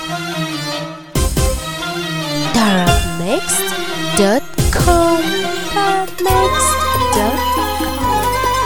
darabmixed.com darabmixed.com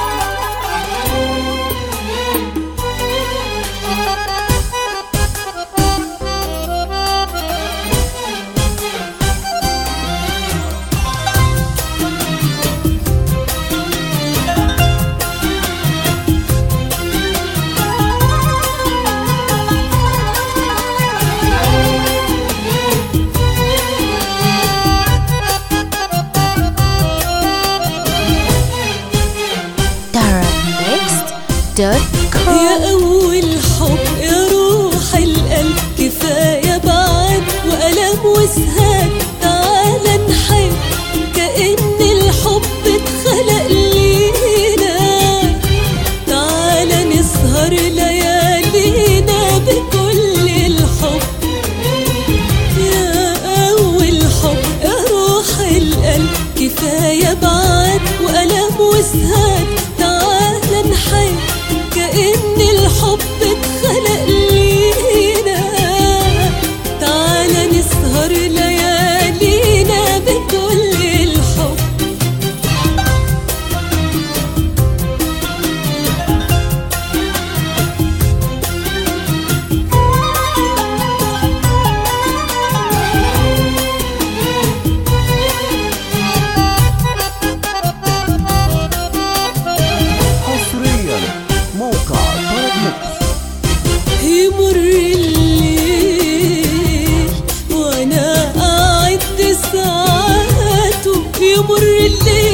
darabmixed.com يا أول حب يا روح القلب كفاية بعد وألم وسهاد تعالى نحب كأن الحب اتخلق لينا تعالى نسهر ليالينا بكل الحب يا أول حب يا روح القلب كفاية بعد وألم وسهاد تعالى نحب كأن الحب اتخلق لينا تعالى نسهر ليالينا بكل الحب حصريا موقع طرب ميكس يمر الليل وانا قاعد ساعاته يمر الليل